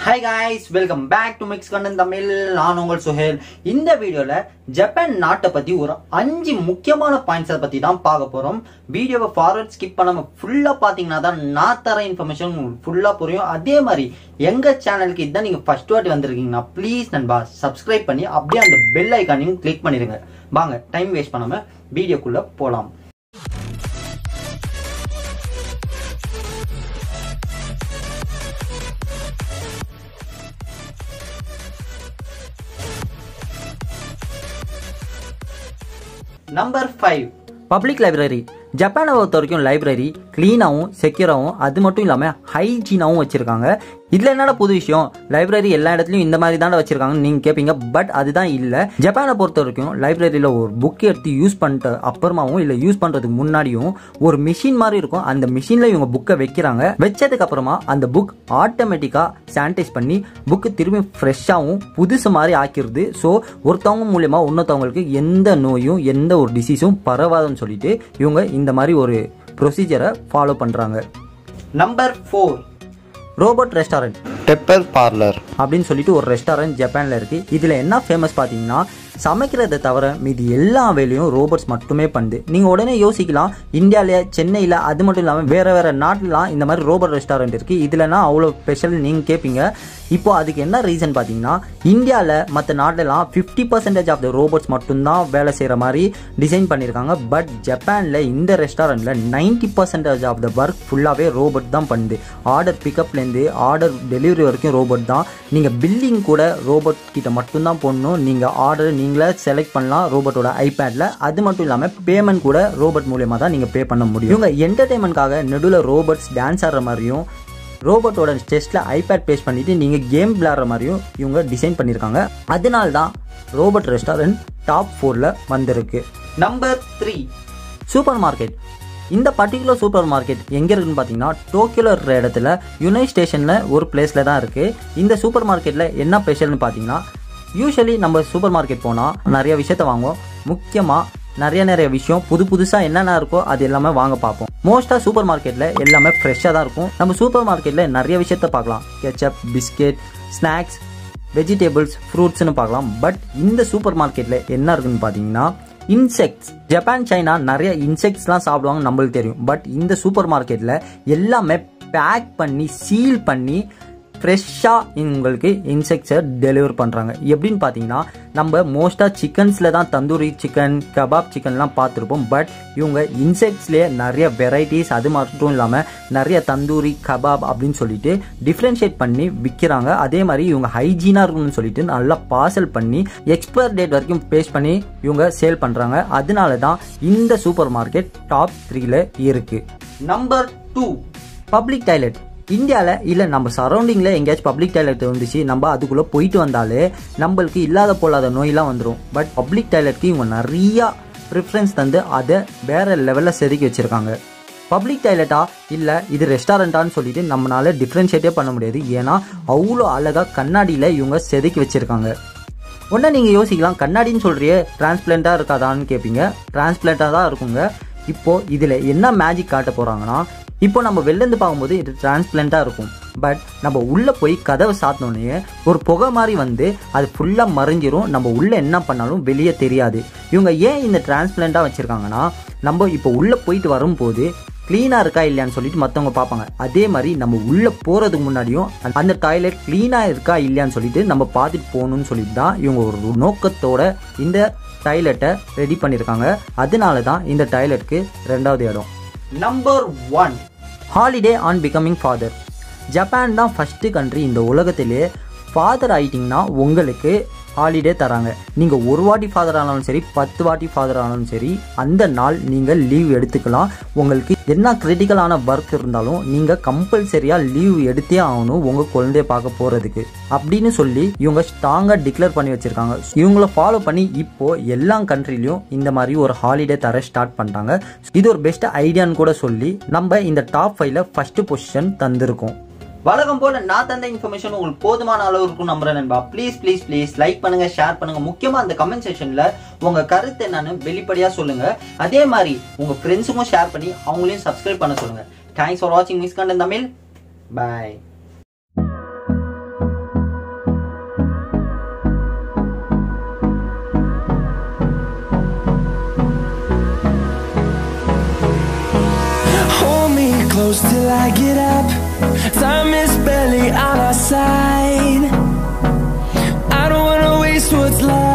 Hi guys welcome back to mix content Tamil நான் உங்கள் சுஹேல் இந்த வீடியோல ஜப்பான் நாட்டை பத்தி ஒரு அஞ்சு முக்கியமான பாயிண்ட்ஸை பத்தி தான் பார்க்க போறோம் வீடியோவை ஃபார்வர்ட் ஸ்கிப் பண்ணாம ஃபுல்லா பாத்தீங்கன்னா தான் நான் தர இன்ஃபர்மேஷன் உங்களுக்கு ஃபுல்லா புரியும் அதே மாதிரி எங்க சேனலுக்கு இதான் நீங்க ஃபர்ஸ்ட் வாட்டி வந்திருக்கீங்கன்னா ப்ளீஸ் நண்பா சப்ஸ்கிரைப் பண்ணி அப்படியே அந்த பெல் ஐக்கானையும் கிளிக் பண்ணிருங்க வாங்க டைம் வேஸ்ட் பண்ணாம வீடியோக்குள்ள போலாம் நம்பர் ஃபைவ் பப்ளிக் லைப்ரரி ஜப்பானை பொறுத்த வரைக்கும் லைப்ரரி க்ளீனாகவும் செக்யூராகவும் அது மட்டும் இல்லாமல் ஹைஜீனாகவும் வச்சுருக்காங்க இதில் என்னடா புது விஷயம் லைப்ரரி எல்லா இடத்துலையும் இந்த மாதிரி தானே வச்சுருக்காங்கன்னு நீங்கள் கேட்பீங்க பட் அதுதான் இல்லை ஜப்பானை பொறுத்த வரைக்கும் லைப்ரரியில் ஒரு புக் எடுத்து யூஸ் பண்ணிட்ட அப்புறமாவும் இல்லை யூஸ் பண்ணுறதுக்கு முன்னாடியும் ஒரு மிஷின் மாதிரி இருக்கும் அந்த மிஷினில் இவங்க புக்கை வைக்கிறாங்க வச்சதுக்கு அப்புறமா அந்த புக் ஆட்டோமேட்டிக்காக சானிடைஸ் பண்ணி புக்கு திரும்பி ஃப்ரெஷ்ஷாகவும் புதுசு மாதிரி ஆக்கிடுது ஸோ ஒருத்தவங்க மூலியமா இன்னொருத்தவங்களுக்கு எந்த நோயும் எந்த ஒரு டிசீஸும் பரவாதுன்னு சொல்லிட்டு இவங்க இந்த மாதிரி ஒரு ப்ரொசீஜரை ஃபாலோ பண்ணுறாங்க number four robot restaurant pepper parlour அப்படின்னு சொல்லிட்டு ஒரு ரெஸ்டாரண்ட் ஜப்பானில் இருக்குது இதில் என்ன ஃபேமஸ் பார்த்தீங்கன்னா சமைக்கிறதை தவிர மீதி எல்லா வேலையும் ரோபோட்ஸ் மட்டுமே பண்ணுது நீங்கள் உடனே யோசிக்கலாம் இந்தியாவில் சென்னையில் அது மட்டும் இல்லாமல் வேறு வேறு நாட்டிலாம் இந்த மாதிரி ரோபோட் ரெஸ்டாரண்ட் இருக்குது இதுலனா அவ்வளோ ஸ்பெஷல் நீங்கள் கேட்பீங்க இப்போ அதுக்கு என்ன ரீசன் பார்த்தீங்கன்னா இந்தியாவில் மற்ற நாட்டிலலாம் fifty percentage of the robots மட்டும்தான் வேலை செய்கிற மாதிரி டிசைன் பண்ணியிருக்காங்க பட் ஜப்பானில் இந்த ரெஸ்டாரண்ட்டில் ninety percentage of the work ஃபுல்லாகவே ரோபோட் தான் பண்ணுது ஆர்டர் பிக்கப்லேருந்து ஆர்டர் டெலிவரி வரைக்கும் ரோபோட் தான் நீங்கள் பில்லிங் கூட ரோபோட் கிட்ட மட்டும்தான் போடணும் நீங்கள் ஆர்டர் நீங்களே செலக்ட் பண்ணலாம் ரோபோட்டோட ஐபேடில் அது மட்டும் இல்லாமல் பேமெண்ட் கூட ரோபோட் மூலியமாக தான் நீங்கள் பே பண்ண முடியும் இவங்க என்டர்டைன்மெண்ட்காக நடுவில் ரோபோட்ஸ் டான்ஸ் ஆடுற மாதிரியும் ரோபோட்டோட செஸ்ட்டில் ஐபேட் பேஸ் பண்ணிட்டு நீங்கள் கேம் விளையாடுற மாதிரியும் இவங்க டிசைன் பண்ணியிருக்காங்க அதனால தான் ரோபோட் ரெஸ்டாரண்ட் டாப் ஃபோரில் வந்திருக்கு நம்பர் த்ரீ சூப்பர் மார்க்கெட் இந்த பர்டிகுலர் சூப்பர் மார்க்கெட் எங்கே இருக்குன்னு பார்த்தீங்கன்னா டோக்கியோவில் இருக்கிற இடத்துல யுனைட் ஸ்டேஷனில் ஒரு பிளேஸில் தான் இருக்குது இந்த சூப்பர் மார்க்கெட்டில் என்ன ஸ்பெஷல்னு பார்த்தீங்கன்னா யூஸ்வலி நம்ம சூப்பர் மார்க்கெட் போனால் நிறைய விஷயத்த வாங்குவோம் முக்கியமாக நிறைய நிறைய விஷயம் புது புதுசாக என்னென்ன இருக்கோ அது எல்லாமே வாங்க பார்ப்போம் மோஸ்ட்டாக சூப்பர் மார்க்கெட்டில் எல்லாமே ஃப்ரெஷ்ஷாக தான் இருக்கும் நம்ம சூப்பர் மார்க்கெட்டில் நிறைய விஷயத்த பார்க்கலாம் கெச்சப் பிஸ்கெட் ஸ்நாக்ஸ் வெஜிடபிள்ஸ் ஃப்ரூட்ஸ்னு பார்க்கலாம் பட் இந்த சூப்பர் மார்க்கெட்டில் என்ன இருக்குன்னு பார்த்தீங்கன்னா இன்செக்ட்ஸ் ஜப்பான் சைனா நிறைய இன்செக்ட்ஸ்லாம் சாப்பிடுவாங்க நம்மளுக்கு தெரியும் பட் இந்த சூப்பர் மார்க்கெட்டில் எல்லாமே பேக் பண்ணி சீல் பண்ணி ஃப்ரெஷ்ஷாக உங்களுக்கு இன்செக்ட்ஸை டெலிவர் பண்ணுறாங்க எப்படின்னு பார்த்தீங்கன்னா நம்ம மோஸ்ட்டாக சிக்கன்ஸில் தான் தந்தூரி சிக்கன் கபாப் சிக்கன்லாம் பார்த்துருப்போம் பட் இவங்க இன்செக்ட்ஸ்லேயே நிறைய வெரைட்டிஸ் அது மட்டும் இல்லாமல் நிறைய தந்தூரி கபாப் அப்படின்னு சொல்லிட்டு டிஃப்ரென்ஷியேட் பண்ணி விற்கிறாங்க அதே மாதிரி இவங்க ஹைஜீனாக இருக்கணும்னு சொல்லிட்டு நல்லா பார்சல் பண்ணி எக்ஸ்பயர் டேட் வரைக்கும் பேஸ் பண்ணி இவங்க சேல் பண்ணுறாங்க அதனால தான் இந்த சூப்பர் மார்க்கெட் டாப் த்ரீல இருக்குது நம்பர் டூ பப்ளிக் டாய்லெட் இந்தியாவில் இல்லை நம்ம சரௌண்டிங்கில் எங்கேயாச்சும் பப்ளிக் டாய்லெட் இருந்துச்சு நம்ம அதுக்குள்ளே போயிட்டு வந்தாலே நம்மளுக்கு இல்லாத போலாத நோயெல்லாம் வந்துடும் பட் பப்ளிக் டாய்லெட்க்கு இவங்க நிறையா ப்ரிஃபரன்ஸ் தந்து அதை வேற லெவலில் செதுக்கி வச்சுருக்காங்க பப்ளிக் டாய்லெட்டா இல்லை இது ரெஸ்டாரண்ட்டான்னு சொல்லிட்டு நம்மளால டிஃப்ரென்ஷியேட்டே பண்ண முடியாது ஏன்னா அவ்வளோ அழகாக கண்ணாடியில் இவங்க செதுக்கி வச்சுருக்காங்க உடனே நீங்கள் யோசிக்கலாம் கண்ணாடின்னு சொல்கிறியே டிரான்ஸ்பிளண்ட்டாக இருக்காதான்னு கேட்பீங்க டிரான்ஸ்பிளண்ட்டாக தான் இருக்குங்க இப்போது இதில் என்ன மேஜிக் காட்ட போகிறாங்கன்னா இப்போ நம்ம வெளிலேருந்து பார்க்கும்போது இது டிரான்ஸ்பிளண்ட்டாக இருக்கும் பட் நம்ம உள்ளே போய் கதவை சாத்தினோடனே ஒரு புகை மாதிரி வந்து அது ஃபுல்லாக மறைஞ்சிரும் நம்ம உள்ளே என்ன பண்ணாலும் வெளியே தெரியாது இவங்க ஏன் இந்த டிரான்ஸ்பிளண்ட்டாக வச்சுருக்காங்கன்னா நம்ம இப்போ உள்ளே போயிட்டு வரும்போது க்ளீனாக இருக்கா இல்லையான்னு சொல்லிட்டு மற்றவங்க பார்ப்பாங்க அதே மாதிரி நம்ம உள்ளே போகிறதுக்கு முன்னாடியும் அந்த டாய்லெட் க்ளீனாக இருக்கா இல்லையான்னு சொல்லிட்டு நம்ம பார்த்துட்டு போகணும்னு சொல்லிட்டு தான் இவங்க ஒரு நோக்கத்தோட இந்த டாய்லெட்டை ரெடி பண்ணியிருக்காங்க அதனால தான் இந்த டாய்லெட்டுக்கு ரெண்டாவது இடம் number one holiday on becoming father Japan தான் ஃபஸ்ட்டு கண்ட்ரி இந்த உலகத்திலே ஃபாதர் ஆயிட்டிங்கன்னா உங்களுக்கு ஹாலிடே தராங்க நீங்கள் ஒரு வாட்டி ஃபாதர் ஆனாலும் சரி பத்து வாட்டி ஃபாதர் ஆனாலும் சரி அந்த நாள் நீங்கள் லீவ் எடுத்துக்கலாம் உங்களுக்கு என்ன கிரிட்டிக்கலான ஒர்க் இருந்தாலும் நீங்கள் கம்பல்சரியாக லீவ் எடுத்தே ஆகணும் உங்கள் குழந்தைய பார்க்க போகிறதுக்கு அப்படின்னு சொல்லி இவங்க ஸ்ட்ராங்காக டிக்ளேர் பண்ணி வச்சுருக்காங்க இவங்கள ஃபாலோ பண்ணி இப்போ எல்லா கண்ட்ரிலையும் இந்த மாதிரி ஒரு ஹாலிடே தர ஸ்டார்ட் பண்ணிட்டாங்க இது ஒரு பெஸ்ட் ஐடியான்னு கூட சொல்லி நம்ம இந்த டாப் ஃபைவ்ல ஃபர்ஸ்ட் பொசிஷன் தந்திருக்கோம் வழக்கம் போல நான் தந்த இன்ஃபர்மேஷன் உங்களுக்கு போதுமான அளவு இருக்கும் நம்புறேன் நண்பா ப்ளீஸ் ப்ளீஸ் ப்ளீஸ் லைக் பண்ணுங்க ஷேர் பண்ணுங்க முக்கியமா அந்த கமெண்ட் செக்ஷன்ல உங்க கருத்து என்னன்னு வெளிப்படையா சொல்லுங்க அதே மாதிரி உங்க ஃப்ரெண்ட்ஸுக்கும் ஷேர் பண்ணி அவங்களையும் சப்ஸ்கிரைப் பண்ண சொல்லுங்க தேங்க்ஸ் ஃபார் வாட்சிங் மிஸ் கண்டன் தமிழ் பாய் close till I get up. Time is barely on our side. I don't wanna waste what's left.